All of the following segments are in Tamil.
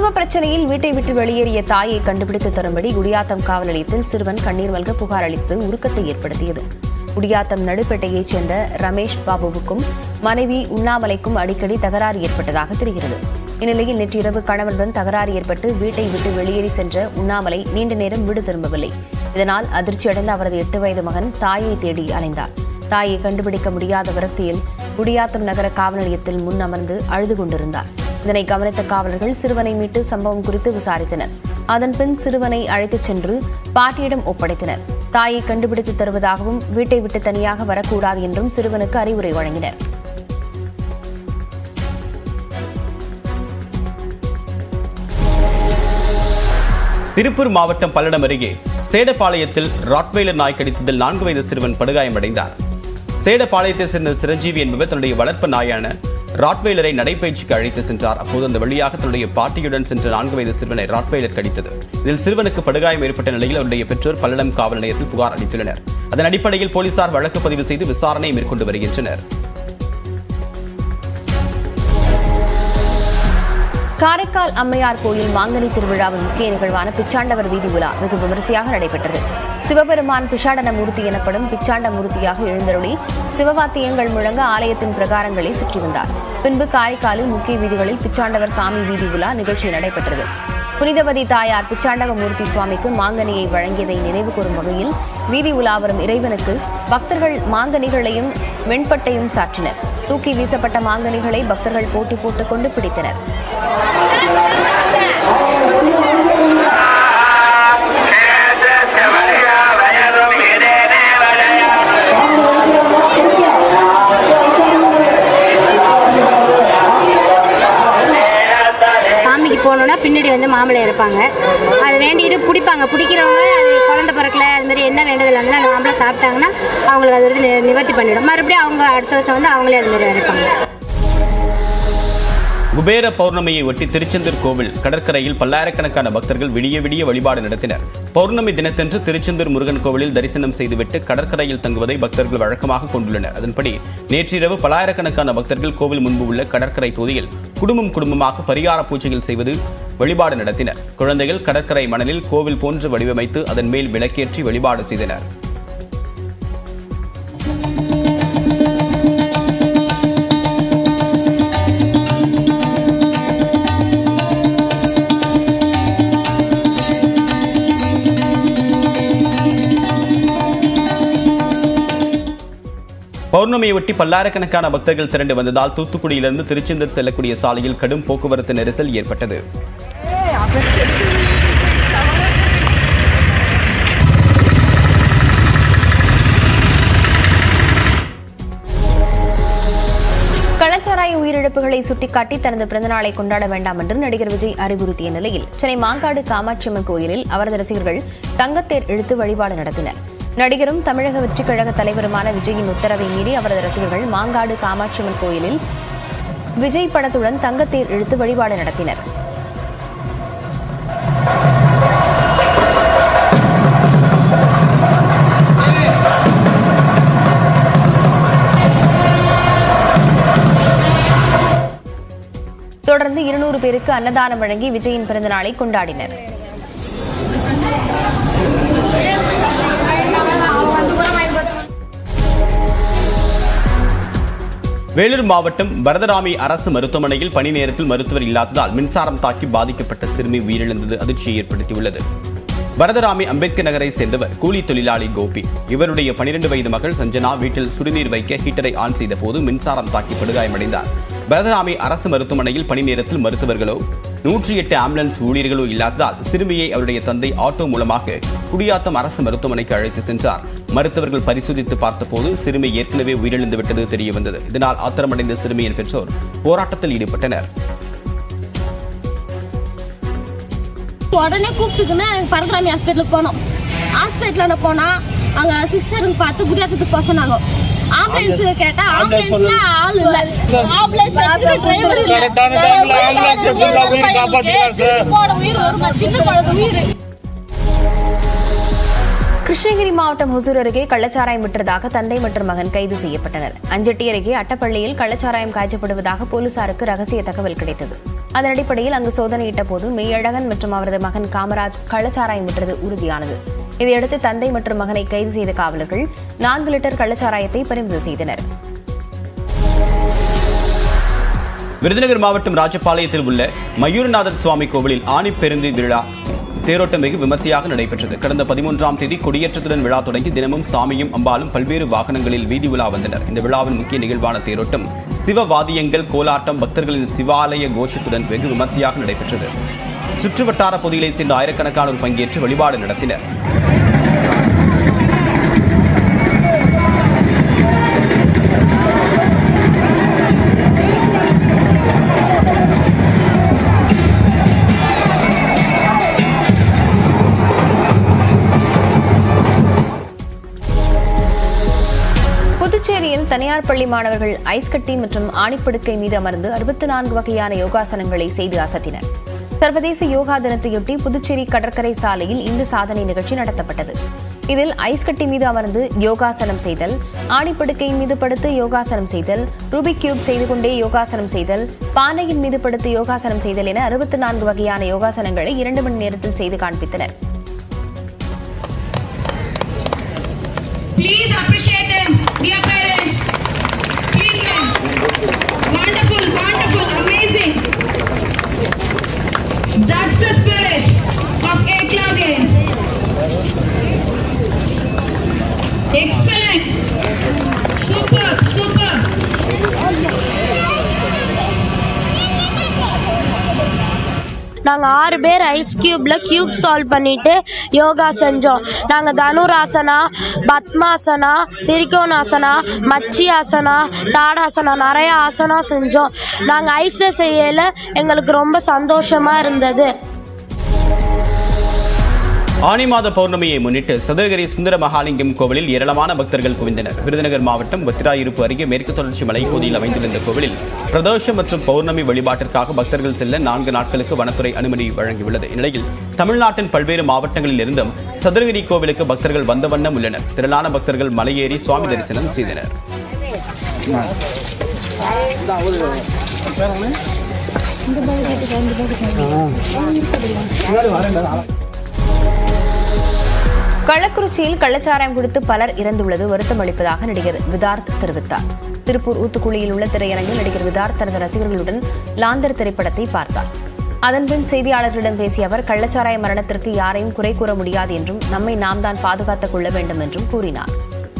குடும்ப பிரச்சனையில் வீட்டை விட்டு வெளியேறிய தாயை கண்டுபிடித்து தரும்படி குடியாத்தம் காவல் நிலையத்தில் சிறுவன் கண்ணீர் மல்க புகார் அளித்து உருக்கத்தை ஏற்படுத்தியது குடியாத்தம் நடுப்பேட்டையைச் சேர்ந்த ரமேஷ் பாபுவுக்கும் மனைவி உண்ணாமலைக்கும் அடிக்கடி தகராறு ஏற்பட்டதாக தெரிகிறது இந்நிலையில் நேற்றிரவு கணவனுடன் தகராறு ஏற்பட்டு வீட்டை விட்டு வெளியேறி சென்ற உண்ணாமலை நீண்ட நேரம் வீடு திரும்பவில்லை இதனால் அதிர்ச்சியடைந்த அவரது எட்டு வயது மகன் தாயை தேடி அலைந்தார் தாயை கண்டுபிடிக்க முடியாத விரக்தியில் குடியாத்தம் நகர காவல் நிலையத்தில் முன் அமர்ந்து அழுது கொண்டிருந்தார் இதனை கவனித்த காவலர்கள் சிறுவனை மீட்டு சம்பவம் குறித்து விசாரித்தனர் அதன்பின் சிறுவனை அழைத்துச் சென்று பாட்டியிடம் ஒப்படைத்தனர் தாயை கண்டுபிடித்து தருவதாகவும் வீட்டை விட்டு தனியாக வரக்கூடாது என்றும் சிறுவனுக்கு அறிவுரை வழங்கினர் திருப்பூர் மாவட்டம் பல்லடம் அருகே சேடபாளையத்தில் ராட்வெய்லர் நாய் கடித்ததில் நான்கு வயது சிறுவன் படுகாயமடைந்தார் சேடபாளையத்தை சேர்ந்த சிரஞ்சீவி என்பவர் தன்னுடைய வளர்ப்பு நாயான ராட்வெய்லரை நடைபயிற்சிக்கு அழைத்து சென்றார் அப்போது அந்த வழியாக தன்னுடைய பாட்டியுடன் சென்ற நான்கு வயது சிறுவனை ராட்வெய்லர் கடித்தது இதில் சிறுவனுக்கு படுகாயம் ஏற்பட்ட நிலையில் அவருடைய பெற்றோர் பல்லடம் காவல் நிலையத்தில் புகார் அளித்துள்ளனர் அதன் அடிப்படையில் போலீசார் வழக்கு பதிவு செய்து விசாரணை மேற்கொண்டு வருகின்றனர் காரைக்கால் அம்மையார் கோயில் மாங்கனி திருவிழாவின் முக்கிய நிகழ்வான பிச்சாண்டவர் வீதி உலா வெகு விமரிசையாக நடைபெற்றது சிவபெருமான் பிஷாடன மூர்த்தி எனப்படும் பிச்சாண்ட மூர்த்தியாக எழுந்தருளி சிவவாத்தியங்கள் முழங்க ஆலயத்தின் பிரகாரங்களை சுற்றி வந்தார் பின்பு காரைக்காலில் முக்கிய வீதிகளில் பிச்சாண்டவர் சாமி வீதி உலா நிகழ்ச்சி நடைபெற்றது புனிதவதி தாயார் பிச்சாண்டவ மூர்த்தி சுவாமிக்கு மாங்கனியை வழங்கியதை நினைவு கூறும் வகையில் வீதி உலா வரும் இறைவனுக்கு பக்தர்கள் மாங்கனிகளையும் வெண்பட்டையும் சாற்றினர் தூக்கி வீசப்பட்ட மாங்கனிகளை பக்தர்கள் போட்டி போட்டுக் கொண்டு பிடித்தனர் சாமிக்கு போகணுன்னா பின்னாடி வந்து மாம்பழம் இருப்பாங்க அது வேண்டிட்டு பிடிப்பாங்க பிடிக்கிறவங்க அது குழந்த பிறக்கல அது மாதிரி என்ன வேண்டுதல் இருந்தாலும் அந்த மாம்பழம் சாப்பிட்டாங்கன்னா அவங்களுக்கு அது வந்து நி- நிவர்த்தி பண்ணிடும் மறுபடியும் அவங்க அடுத்த வருஷம் வந்து அவங்களே அது மாதிரி இருப்பாங்க குபேர பௌர்ணமியை ஒட்டி திருச்செந்தூர் கோவில் கடற்கரையில் பல்லாயிரக்கணக்கான பக்தர்கள் விடிய விடிய வழிபாடு நடத்தினர் பௌர்ணமி தினத்தன்று திருச்செந்தூர் முருகன் கோவிலில் தரிசனம் செய்துவிட்டு கடற்கரையில் தங்குவதை பக்தர்கள் வழக்கமாக கொண்டுள்ளனர் அதன்படி நேற்றிரவு பல்லாயிரக்கணக்கான பக்தர்கள் கோவில் முன்பு உள்ள கடற்கரை தொகுதியில் குடும்பம் குடும்பமாக பரிகார பூஜைகள் செய்வது வழிபாடு நடத்தினர் குழந்தைகள் கடற்கரை மணலில் கோவில் போன்று வடிவமைத்து அதன் மேல் விளக்கேற்றி வழிபாடு செய்தனர் பௌர்ணமியொட்டி பல்லாயிரக்கணக்கான பக்தர்கள் திரண்டு வந்ததால் தூத்துக்குடியிலிருந்து திருச்செந்தூர் செல்லக்கூடிய சாலையில் கடும் போக்குவரத்து நெரிசல் ஏற்பட்டது கள்ளச்சாராய உயிரிழப்புகளை சுட்டிக்காட்டி தனது பிறந்தநாளை கொண்டாட வேண்டாம் என்று நடிகர் விஜய் அறிவுறுத்திய நிலையில் சென்னை மாங்காடு காமாட்சியம்மன் கோயிலில் அவரது ரசிகர்கள் தங்கத்தேர் இழுத்து வழிபாடு நடத்தினர் நடிகரும் தமிழக வெற்றிக் கழக தலைவருமான விஜயின் உத்தரவை மீறி அவரது ரசிகர்கள் மாங்காடு காமாட்சியம்மன் கோயிலில் விஜய் படத்துடன் தங்கத்தேர் இழுத்து வழிபாடு நடத்தினர் தொடர்ந்து இருநூறு பேருக்கு அன்னதானம் வழங்கி விஜயின் பிறந்தநாளை கொண்டாடினர் வேலூர் மாவட்டம் வரதராமி அரசு மருத்துவமனையில் பணி நேரத்தில் மருத்துவர் இல்லாததால் மின்சாரம் தாக்கி பாதிக்கப்பட்ட சிறுமி உயிரிழந்தது அதிர்ச்சியை ஏற்படுத்தியுள்ளது வரதராமி அம்பேத்கர் நகரை சேர்ந்தவர் கூலி தொழிலாளி கோபி இவருடைய 12 வயது மகள் சஞ்சனா வீட்டில் சுடுநீர் வைக்க ஹீட்டரை ஆன் செய்த போது மின்சாரம் தாக்கி படுகாயமடைந்தார் வரதராமி அரசு மருத்துவமனையில் பணி நேரத்தில் மருத்துவர்களோ நூற்றி எட்டு ஆம்புலன்ஸ் ஊழியர்களோ இல்லாததால் சிறுமியை அவருடைய தந்தை ஆட்டோ மூலமாக குடியாத்தம் அரசு மருத்துவமனைக்கு அழைத்து சென்றார் மருத்துவர்கள் பரிசோதித்து பார்த்தபோது சிறுமி ஏற்கனவே உயிரிழந்து விட்டது தெரிய வந்தது இதனால் ஆத்திரமடைந்த சிறுமியின் பெற்றோர் போராட்டத்தில் ஈடுபட்டனர் உடனே கூப்பிட்டுக்குன்னு பரதுராமி ஹாஸ்பிட்டலுக்கு போனோம் ஹாஸ்பிட்டலில் போனால் அங்கே சிஸ்டருங்க பார்த்து குடியாத்தத்துக்கு போக சொன்னாங்க ஆம்புலன்ஸ் கேட்டா ஆம்புலன்ஸ்ல ஆள் இல்ல ஆம்புலன்ஸ் வச்சுட்டு டிரைவர் இல்ல கரெக்டான டைம்ல ஆம்புலன்ஸ் எடுத்துட்டு வந்து உயிர் காப்பாத்திட்டார் சார். போட உயிர் வருமா சின்ன குழந்தை உயிர் கிருஷ்ணகிரி மாவட்டம் ஹொசூர் அருகே கள்ளச்சாராயம் விற்றதாக தந்தை மற்றும் மகன் கைது செய்யப்பட்டனர் அஞ்சட்டி அருகே அட்டப்பள்ளியில் கள்ளச்சாராயம் காய்ச்சப்படுவதாக போலீசாருக்கு ரகசிய தகவல் கிடைத்தது அதன் அடிப்படையில் அங்கு சோதனையிட்ட போது மெய்யழகன் மற்றும் அவரது மகன் காமராஜ் கள்ளச்சாராயம் விற்றது உறுதியானது இதையடுத்து தந்தை மற்றும் மகனை கைது செய்த காவலர்கள் நான்கு லிட்டர் கள்ளச்சாராயத்தை பறிமுதல் செய்தனர் விருதுநகர் மாவட்டம் ராஜபாளையத்தில் உள்ள மயூரநாதர் சுவாமி கோவிலில் ஆணி பெருந்து விழா தேரோட்டம் வெகு விமர்சையாக நடைபெற்றது கடந்த பதிமூன்றாம் தேதி கொடியேற்றத்துடன் விழா தொடங்கி தினமும் சாமியும் அம்பாலும் பல்வேறு வாகனங்களில் வீதி உலா வந்தனர் இந்த விழாவின் முக்கிய நிகழ்வான தேரோட்டம் சிவ வாதியங்கள் கோலாட்டம் பக்தர்களின் சிவாலய கோஷத்துடன் வெகு விமர்சையாக நடைபெற்றது சுற்றுவட்டார பகுதிகளைச் சேர்ந்த ஆயிரக்கணக்கானோர் பங்கேற்று வழிபாடு நடத்தினர் புதுச்சேரியில் தனியார் பள்ளி மாணவர்கள் ஐஸ் கட்டி மற்றும் ஆணிப்படுக்கை மீது அமர்ந்து அறுபத்தி நான்கு வகையான யோகாசனங்களை செய்து அசத்தினர் சர்வதேச யோகா தினத்தையொட்டி புதுச்சேரி கடற்கரை சாலையில் இந்த சாதனை நிகழ்ச்சி நடத்தப்பட்டது இதில் ஐஸ் கட்டி மீது அமர்ந்து யோகாசனம் செய்தல் ஆணிப்படுக்கை மீது படுத்து யோகாசனம் செய்தல் ரூபிக் கியூப் செய்து கொண்டே யோகாசனம் செய்தல் பானையின் மீது படுத்து யோகாசனம் செய்தல் என அறுபத்தி நான்கு வகையான யோகாசனங்களை இரண்டு மணி நேரத்தில் செய்து காண்பித்தனர் Please appreciate them, dear parents. Please come. Wonderful, wonderful, amazing. That's the spirit of Ekla Games. Excellent. Superb, superb. நாங்கள் ஆறு பேர் ஐஸ் கியூப்பில் கியூப் சால்வ் பண்ணிட்டு யோகா செஞ்சோம் நாங்கள் தனுராசனா பத்மாசனா திரிகோணாசனா மச்சி ஆசனா தாடாசனா நிறைய ஆசனா செஞ்சோம் நாங்கள் ஐஸில் செய்யல எங்களுக்கு ரொம்ப சந்தோஷமாக இருந்தது ஆனி மாத பௌர்ணமியை முன்னிட்டு சதுரகிரி சுந்தர மகாலிங்கம் கோவிலில் ஏராளமான பக்தர்கள் குவிந்தனர் விருதுநகர் மாவட்டம் வத்திராயிருப்பு அருகே மேற்கு தொடர்ச்சி மலைப்பகுதியில் அமைந்துள்ள இந்த கோவிலில் பிரதோஷம் மற்றும் பௌர்ணமி வழிபாட்டிற்காக பக்தர்கள் செல்ல நான்கு நாட்களுக்கு வனத்துறை அனுமதி வழங்கியுள்ளது இந்நிலையில் தமிழ்நாட்டின் பல்வேறு மாவட்டங்களில் இருந்தும் சதுரகிரி கோவிலுக்கு பக்தர்கள் வந்த வண்ணம் உள்ளனர் திரளான பக்தர்கள் மலையேறி சுவாமி தரிசனம் செய்தனர் கள்ளக்குறிச்சியில் கள்ளச்சாராயம் குடித்து பலர் இறந்துள்ளது வருத்தம் அளிப்பதாக நடிகர் விதார்த் தெரிவித்தார் திருப்பூர் ஊத்துக்குளியில் உள்ள திரையரங்கில் நடிகர் விதார்த் தனது ரசிகர்களுடன் லாந்தர் திரைப்படத்தை பார்த்தார் அதன்பின் செய்தியாளர்களிடம் பேசிய அவர் கள்ளச்சாராய மரணத்திற்கு யாரையும் குறை கூற முடியாது என்றும் நம்மை நாம் தான் பாதுகாத்துக் கொள்ள வேண்டும் என்றும் கூறினார்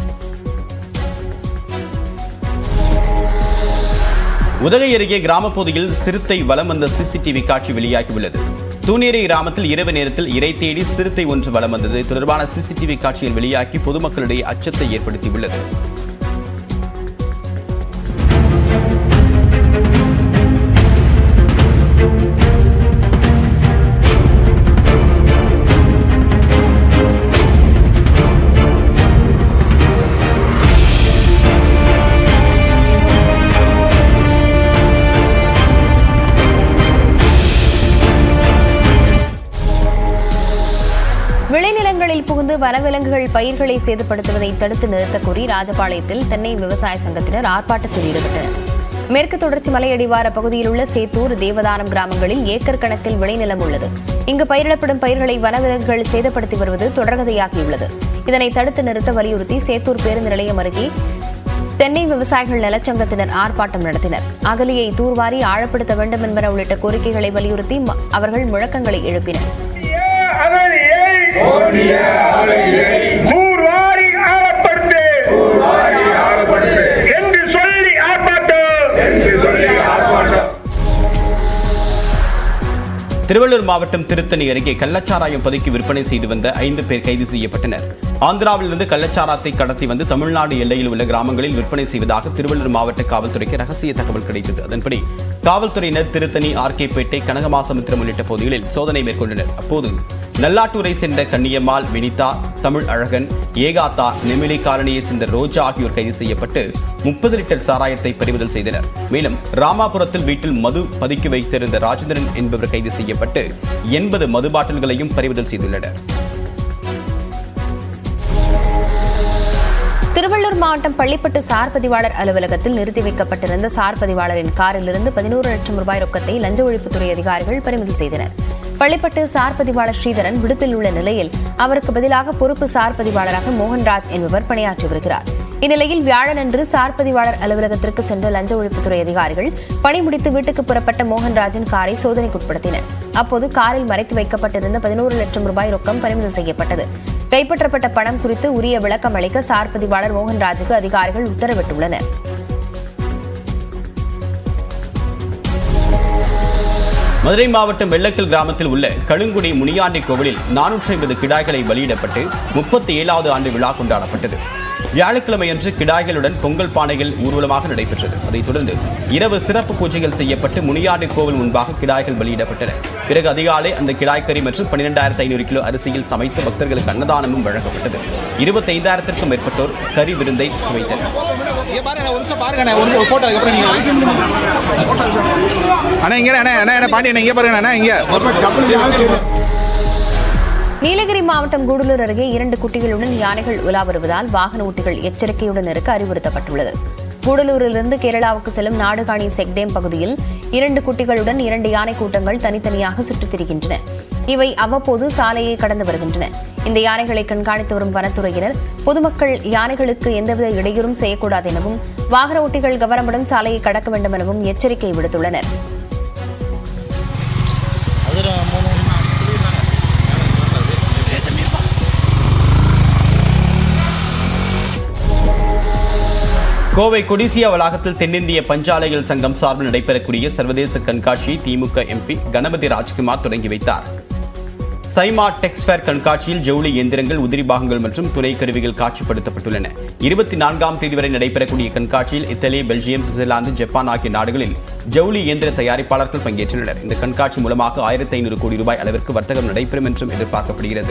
உதகை அருகே கிராமப் பகுதியில் சிறுத்தை வலம் வந்த சிசிடிவி காட்சி வெளியாகியுள்ளது தூநேரி கிராமத்தில் இரவு நேரத்தில் இறை தேடி சிறுத்தை ஒன்று வலம் வந்தது இது தொடர்பான சிசிடிவி காட்சியில் வெளியாகி பொதுமக்களிடையே அச்சத்தை ஏற்படுத்தியுள்ளது விளைநிலங்களில் புகுந்து வனவிலங்குகள் பயிர்களை சேதப்படுத்துவதை தடுத்து நிறுத்தக் கோரி ராஜபாளையத்தில் தென்னை விவசாய சங்கத்தினர் ஆர்ப்பாட்டத்தில் ஈடுபட்டனர் மேற்கு தொடர்ச்சி மலையடிவார பகுதியில் உள்ள சேத்தூர் தேவதானம் கிராமங்களில் ஏக்கர் கணக்கில் விளைநிலம் உள்ளது இங்கு பயிரிடப்படும் பயிர்களை வனவிலங்குகள் சேதப்படுத்தி வருவது தொடர்கதையாகியுள்ளது இதனை தடுத்து நிறுத்த வலியுறுத்தி சேத்தூர் பேருந்து நிலையம் அருகே தென்னை விவசாயிகள் நலச்சங்கத்தினர் ஆர்ப்பாட்டம் நடத்தினர் அகலியை தூர்வாரி ஆழப்படுத்த வேண்டும் என்பன உள்ளிட்ட கோரிக்கைகளை வலியுறுத்தி ம- அவர்கள் முழக்கங்களை எழுப்பினர் கூர்வாரி ஆளப்படுத்து என்று சொல்லி ஆர்ப்பாட்டம் திருவள்ளூர் மாவட்டம் திருத்தணி அருகே கள்ளச்சாராயம் பதுக்கி விற்பனை செய்து வந்த ஐந்து பேர் கைது செய்யப்பட்டனர் ஆந்திராவிலிருந்து கள்ளச்சாராத்தை கடத்தி வந்து தமிழ்நாடு எல்லையில் உள்ள கிராமங்களில் விற்பனை செய்வதாக திருவள்ளூர் மாவட்ட காவல்துறைக்கு ரகசிய தகவல் கிடைத்தது அதன்படி காவல்துறையினர் திருத்தணி ஆர்கேபேட்டை கனகமாசமுத்திரம் உள்ளிட்ட பகுதிகளில் சோதனை மேற்கொண்டனர் அப்போது நல்லாட்டூரை சேர்ந்த கன்னியம்மாள் வினிதா தமிழ் அழகன் ஏகாத்தா நெமிலி காலனியைச் சேர்ந்த ரோஜா ஆகியோர் கைது செய்யப்பட்டு முப்பது லிட்டர் சாராயத்தை பறிமுதல் செய்தனர் மேலும் ராமாபுரத்தில் வீட்டில் மது பதுக்கி வைத்திருந்த ராஜேந்திரன் என்பவர் கைது செய்யப்பட்டு எண்பது மது பாட்டில்களையும் பறிமுதல் செய்துள்ளனர் அரியலூர் மாவட்டம் பள்ளிப்பட்டு சார் பதிவாளர் அலுவலகத்தில் நிறுத்தி வைக்கப்பட்டிருந்த சார் பதிவாளரின் காரிலிருந்து பதினோரு லட்சம் ரூபாய் ரொக்கத்தை லஞ்ச ஒழிப்புத்துறை அதிகாரிகள் பறிமுதல் செய்தனர் பள்ளிப்பட்டு சார் பதிவாளர் ஸ்ரீதரன் விடுப்பில் உள்ள நிலையில் அவருக்கு பதிலாக பொறுப்பு சார் பதிவாளராக மோகன்ராஜ் என்பவர் பணியாற்றி வருகிறார் இந்நிலையில் வியாழனன்று சார் பதிவாளர் அலுவலகத்திற்கு சென்ற லஞ்ச ஒழிப்புத்துறை அதிகாரிகள் பணி முடித்து வீட்டுக்கு புறப்பட்ட மோகன்ராஜின் காரை சோதனைக்குட்படுத்தினர் அப்போது காரில் மறைத்து வைக்கப்பட்டிருந்த பதினோரு லட்சம் ரூபாய் ரொக்கம் பறிமுதல் செய்யப்பட்டது கைப்பற்றப்பட்ட பணம் குறித்து உரிய விளக்கம் அளிக்க சார் பதிவாளர் மோகன்ராஜுக்கு அதிகாரிகள் உத்தரவிட்டுள்ளனர் மதுரை மாவட்டம் வெள்ளக்கல் கிராமத்தில் உள்ள கழுங்குடி முனியாண்டி கோவிலில் நானூற்றி ஐம்பது கிடாய்களை பலியிடப்பட்டு முப்பத்தி ஏழாவது ஆண்டு விழா கொண்டாடப்பட்டது வியாழக்கிழமையன்று கிடாய்களுடன் பொங்கல் பானைகள் ஊர்வலமாக நடைபெற்றது அதைத் தொடர்ந்து இரவு சிறப்பு பூஜைகள் செய்யப்பட்டு முனியாண்டி கோவில் முன்பாக கிடாய்கள் பலியிடப்பட்டன பிறகு அதிகாலை அந்த கிடாய்கறி மற்றும் பன்னிரெண்டாயிரத்து ஐநூறு கிலோ அரிசியில் சமைத்து பக்தர்களுக்கு அன்னதானமும் வழங்கப்பட்டது இருபத்தி ஐந்தாயிரத்திற்கும் மேற்பட்டோர் கறி விருந்தை சுவைத்தனர் இங்க பாருங்க ஒரு நிமிஷம் பாருங்க அண்ணா ஒரு போட்டோ அதுக்கப்புறம் நீங்க அண்ணா இங்க அண்ணா அண்ணா அண்ணா பாண்டி அண்ணா இங்க பாருங்க அண்ணா இங்க நீலகிரி மாவட்டம் கூடலூர் அருகே இரண்டு குட்டிகளுடன் யானைகள் உலா வருவதால் வாகன ஓட்டிகள் எச்சரிக்கையுடன் இருக்க அறிவுறுத்தப்பட்டுள்ளது கூடலூரிலிருந்து கேரளாவுக்கு செல்லும் நாடுகாணி செக்டேம் பகுதியில் இரண்டு குட்டிகளுடன் இரண்டு யானை கூட்டங்கள் தனித்தனியாக சுற்றித் திரிகின்றன இவை அவ்வப்போது சாலையை கடந்து வருகின்றன இந்த யானைகளை கண்காணித்து வரும் வனத்துறையினர் பொதுமக்கள் யானைகளுக்கு எந்தவித இடையூறும் செய்யக்கூடாது எனவும் வாகன ஓட்டிகள் கவனமுடன் சாலையை கடக்க வேண்டும் எனவும் எச்சரிக்கை விடுத்துள்ளனர் கோவை கொடிசியா வளாகத்தில் தென்னிந்திய பஞ்சாலைகள் சங்கம் சார்பில் நடைபெறக்கூடிய சர்வதேச கண்காட்சியை திமுக எம்பி கணபதி ராஜ்குமார் தொடங்கி வைத்தார் சைமா டெக்ஸ்ஃபேர் கண்காட்சியில் ஜவுளி இயந்திரங்கள் உதிரி பாகங்கள் மற்றும் துணை கருவிகள் காட்சிப்படுத்தப்பட்டுள்ளன இருபத்தி நான்காம் தேதி வரை நடைபெறக்கூடிய கண்காட்சியில் இத்தாலி பெல்ஜியம் சுவிட்சர்லாந்து ஜப்பான் ஆகிய நாடுகளில் ஜவுளி இயந்திர தயாரிப்பாளர்கள் பங்கேற்றுள்ளனர் இந்த கண்காட்சி மூலமாக ஆயிரத்தி ஐநூறு கோடி ரூபாய் அளவிற்கு வர்த்தகம் நடைபெறும் என்றும் எதிர்பார்க்கப்படுகிறது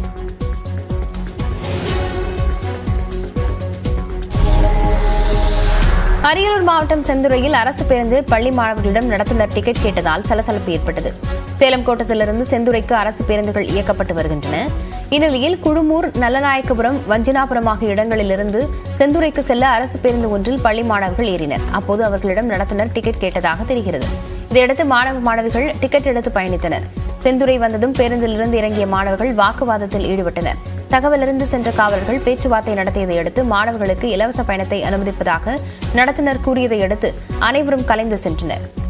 அரியலூர் மாவட்டம் செந்துறையில் அரசு பேருந்து பள்ளி மாணவர்களிடம் நடத்துனர் டிக்கெட் கேட்டதால் சலசலப்பு ஏற்பட்டது சேலம் கோட்டத்திலிருந்து செந்துறைக்கு அரசு பேருந்துகள் இயக்கப்பட்டு வருகின்றன இந்நிலையில் குழுமூர் நல்லநாயக்கபுரம் வஞ்சினாபுரம் ஆகிய இடங்களிலிருந்து செந்துறைக்கு செல்ல அரசு பேருந்து ஒன்றில் பள்ளி மாணவர்கள் ஏறினர் அப்போது அவர்களிடம் நடத்துனர் டிக்கெட் கேட்டதாக தெரிகிறது இதையடுத்து மாணவ மாணவிகள் டிக்கெட் எடுத்து பயணித்தனர் செந்துறை வந்ததும் பேருந்திலிருந்து இறங்கிய மாணவர்கள் வாக்குவாதத்தில் ஈடுபட்டனர் தகவலறிந்து சென்ற காவலர்கள் பேச்சுவார்த்தை நடத்தியதை அடுத்து மாணவர்களுக்கு இலவச பயணத்தை அனுமதிப்பதாக நடத்துனர் கூறியதை அடுத்து அனைவரும் கலைந்து சென்றனர்